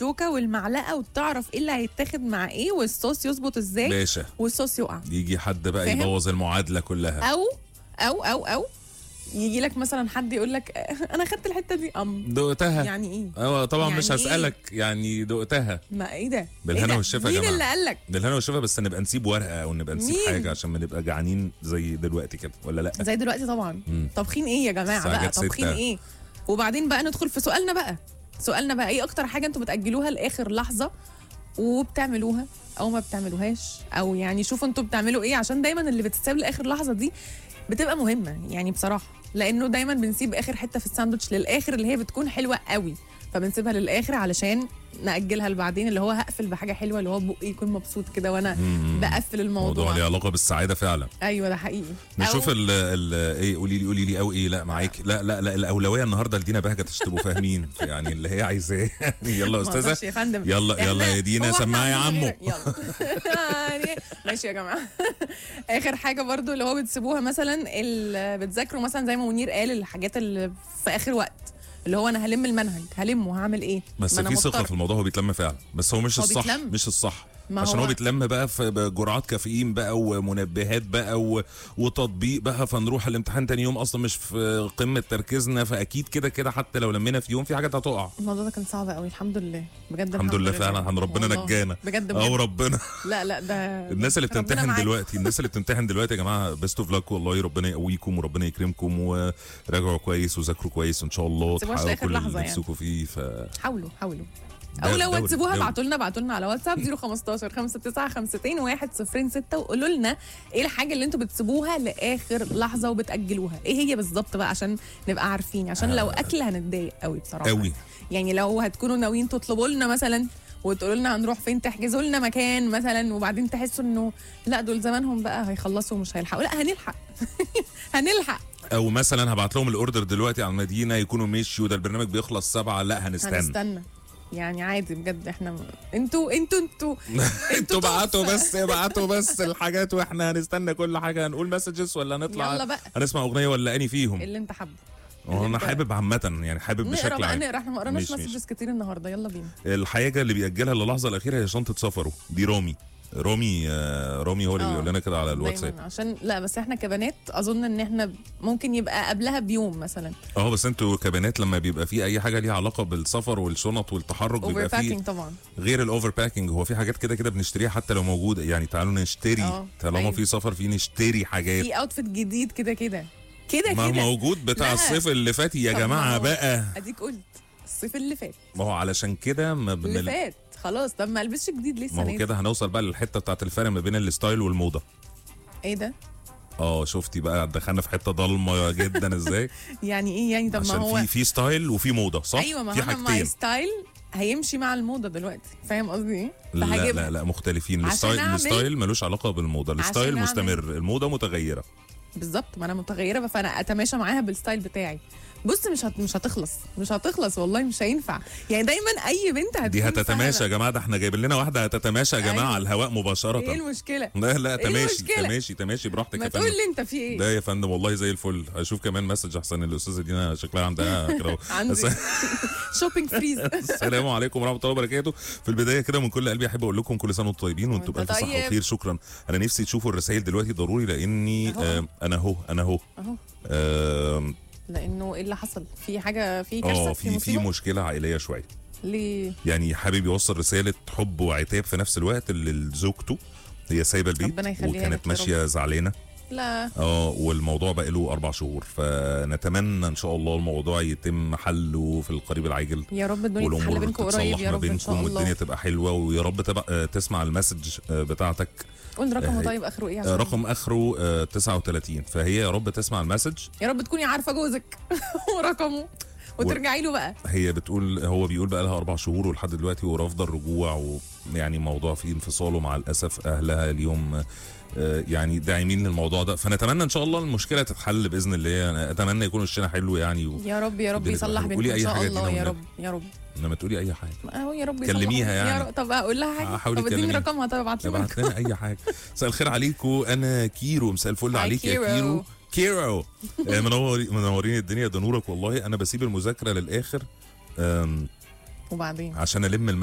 الشوكه والمعلقه وتعرف ايه اللي هيتاخد مع ايه والصوص يظبط ازاي باشا والصوص يقع يجي حد بقى فاهم؟ يبوظ المعادله كلها او او او او يجي لك مثلا حد يقول لك آه، انا خدت الحته دي ام دقتها يعني ايه اه طبعا مش يعني إيه؟ هسالك يعني دقتها ما ايه ده بالهنا إيه ده؟ والشفا يا مين جماعة. اللي قال لك بالهنا والشفا بس نبقى نسيب ورقه او نبقى نسيب مين؟ حاجه عشان ما نبقى جعانين زي دلوقتي كده ولا لا زي دلوقتي طبعا مم. طابخين ايه يا جماعه الساعة بقى جت طابخين ستة. ايه وبعدين بقى ندخل في سؤالنا بقى سؤالنا بقى ايه اكتر حاجه انتوا بتاجلوها لاخر لحظه وبتعملوها او ما بتعملوهاش او يعني شوفوا انتوا بتعملوا ايه عشان دايما اللي بتتساب لاخر لحظه دي بتبقى مهمه يعني بصراحه لانه دايما بنسيب اخر حته في الساندوتش للاخر اللي هي بتكون حلوه قوي فبنسيبها للاخر علشان ناجلها لبعدين اللي هو هقفل بحاجه حلوه اللي هو بقي يكون مبسوط كده وانا مم. بقفل موضوع الموضوع ليه علاقه بالسعاده فعلا ايوه ده حقيقي نشوف أو- ال ال ايه قولي لي قولي لي او ايه لا معاك لا لا لا الاولويه النهارده لدينا بهجت عشان تبقوا فاهمين يعني اللي هي عايزاه يلا يا ما أقدرش استاذه يا فندم يلا إحنا- يلا يا دينا هو إحنا سماعي يا عاملين عمو غيرك. يلا يعني ماشي يا جماعه اخر حاجه برضو اللي هو بتسيبوها مثلا ال- بتذاكروا مثلا زي ما منير قال الحاجات اللي في اخر وقت اللي هو انا هلم المنهج هلم وهعمل ايه بس ما أنا في ثقه مضطر. في الموضوع هو بيتلم فعلا بس هو مش هو الصح بيتلم. مش الصح ما عشان هو هو- بيتلم بقى في جرعات كافيين بقى ومنبهات بقى و... وتطبيق بقى فنروح الامتحان تاني يوم اصلا مش في قمه تركيزنا فاكيد كده كده حتى لو لمينا في يوم في حاجات هتقع الموضوع ده كان صعب قوي الحمد لله بجد الحمد لله فعلا عن ربنا والله. نجانا بجد او بجد ربنا لا لا ده الناس اللي ربنا بتمتحن معاك. دلوقتي الناس اللي بتمتحن دلوقتي يا جماعه بيست اوف لاك والله ربنا يقويكم وربنا يكرمكم وراجعوا كويس وذاكروا كويس وان شاء الله تسيبوهاش تحققوا لآخر كل لحظة اللي يعني. نفسكم فيه ف حاولوا حاولوا ده او لو دوري- هتسيبوها دوري. ابعتوا لنا ابعتوا لنا على واتساب 015 59 52 106 وقولوا لنا ايه الحاجه اللي انتوا بتسيبوها لاخر لحظه وبتاجلوها ايه هي بالظبط بقى عشان نبقى عارفين عشان لو اكل هنتضايق قوي بصراحه قوي يعني لو هتكونوا ناويين تطلبوا لنا مثلا وتقولوا لنا هنروح فين تحجزوا لنا مكان مثلا وبعدين تحسوا انه لا دول زمانهم بقى هيخلصوا ومش هيلحقوا لا هنلحق هنلحق او مثلا هبعت لهم الاوردر دلوقتي على المدينه يكونوا مشيوا ده البرنامج بيخلص سبعة لا هنستنى هنستنى يعني عادي بجد احنا انتوا انتوا انتوا انتوا بعتوا تحفة. بس ابعتوا بس الحاجات واحنا هنستنى كل حاجه هنقول مسجز ولا نطلع يلا بقى. هنسمع اغنيه ولا اني فيهم اللي انت حابه هو انا انت- حابب عامه يعني حابب نقرا بشكل بقى عام نقرا احنا ما قراناش ماشي، ماشي. مسجز كتير النهارده يلا بينا الحاجه اللي بيأجلها للحظه الاخيره هي شنطه سفره دي رامي رامي آه، رامي هو اللي آه. بيقول لنا كده على الواتساب دايما عشان لا بس احنا كبنات اظن ان احنا ممكن يبقى قبلها بيوم مثلا اه بس انتوا كبنات لما بيبقى في اي حاجه ليها علاقه بالسفر والشنط والتحرك اوفر بيبقى في باكينج طبعا غير الاوفر باكينج هو في حاجات كده كده بنشتريها حتى لو موجوده يعني تعالوا نشتري اه، طالما ايوه. في سفر في نشتري حاجات في اوتفيت جديد كده كده كده ما هو كده موجود بتاع لا. الصيف اللي فات يا طب ما جماعه هو- بقى اديك قلت الصيف اللي فات ما هو علشان كده ما اللي بن... فات خلاص طب ما البسش جديد ليه ما السنه هو دي كده هنوصل بقى للحته بتاعت الفرق ما بين الستايل والموضه ايه ده اه شفتي بقى دخلنا في حته ضلمه جدا ازاي يعني ايه يعني طب ما عشان هو في في ستايل وفي موضه صح ايوه ما في هو أنا ماي حاجتين ستايل هيمشي مع الموضه دلوقتي فاهم قصدي ايه لا فهجيبها. لا لا مختلفين عشان الستايل أعمل- الستايل ملوش علاقه بالموضه الستايل أعمل- مستمر الموضه متغيره بالظبط ما انا متغيره فانا اتماشى معاها بالستايل بتاعي بص مش هت... مش هتخلص مش هتخلص والله مش هينفع يعني دايما اي بنت هتكون دي هتتماشى يا فاهمة. جماعه ده احنا جايبين لنا واحده هتتماشى يا جماعه أيوة. على الهواء مباشره ايه المشكله لا لا إيه تماشي المشكلة؟ تماشي تماشي براحتك ما يا تقول فندم لي انت في ايه ده يا فندم والله زي الفل اشوف كمان مسج احسن الاستاذه دينا شكلها عندها كده عندي بس- شوبينج فريز السلام عليكم ورحمه الله وبركاته في البدايه كده من كل قلبي احب اقول لكم كل سنه وانتم طيبين وانتم وانت بالف صحه طيب. وخير شكرا انا نفسي تشوفوا الرسائل دلوقتي ضروري لاني أهو. آه انا اهو انا اهو اهو آه لانه ايه اللي حصل في حاجه في كارثه اه في في في مصيبه مشكله عائليه شويه ليه يعني حابب يوصل رساله حب وعتاب في نفس الوقت لزوجته هي سايبه البيت ربنا يخليها لك وكانت يا ماشيه زعلانه لا اه والموضوع بقى له اربع شهور فنتمنى ان شاء الله الموضوع يتم حله في القريب العاجل يا رب الدنيا تتحل والامور بينكم قريب تتصلح يا ما رب ان شاء بينكم والدنيا الله تبقى حلوه ويا رب تبقى آه، تسمع المسج آه، بتاعتك قول رقمه آه، طيب اخره ايه آه، عشان رقم اخره آه، 39 فهي يا رب تسمع المسج يا رب تكوني عارفه جوزك ورقمه وترجعي له بقى هي بتقول هو بيقول بقى لها اربع شهور ولحد دلوقتي ورافضه الرجوع ويعني موضوع فيه انفصال ومع الاسف اهلها اليوم آه، يعني داعمين للموضوع ده فنتمنى ان شاء الله المشكله تتحل باذن الله أنا اتمنى يكون وشنا حلو يعني و... يا رب يا رب الدنيا تبقى يصلح حلوة. بينكم قولي ان أي شاء حاجة الله دينا يا والنبي. رب يا رب انما تقولي اي حاجه اهو يا رب يصلح كلميها يا يعني. رب طب اقول لها حاجه حاولي طب اديني تكلميها. رقمها طب ابعت لي ابعت لنا اي حاجه مساء الخير عليكم انا كيرو مساء الفل هاي عليك يا كيرو. كيرو كيرو آه، منوري منورين الدنيا ده نورك والله انا بسيب المذاكره للاخر آم، وبعدين عشان الم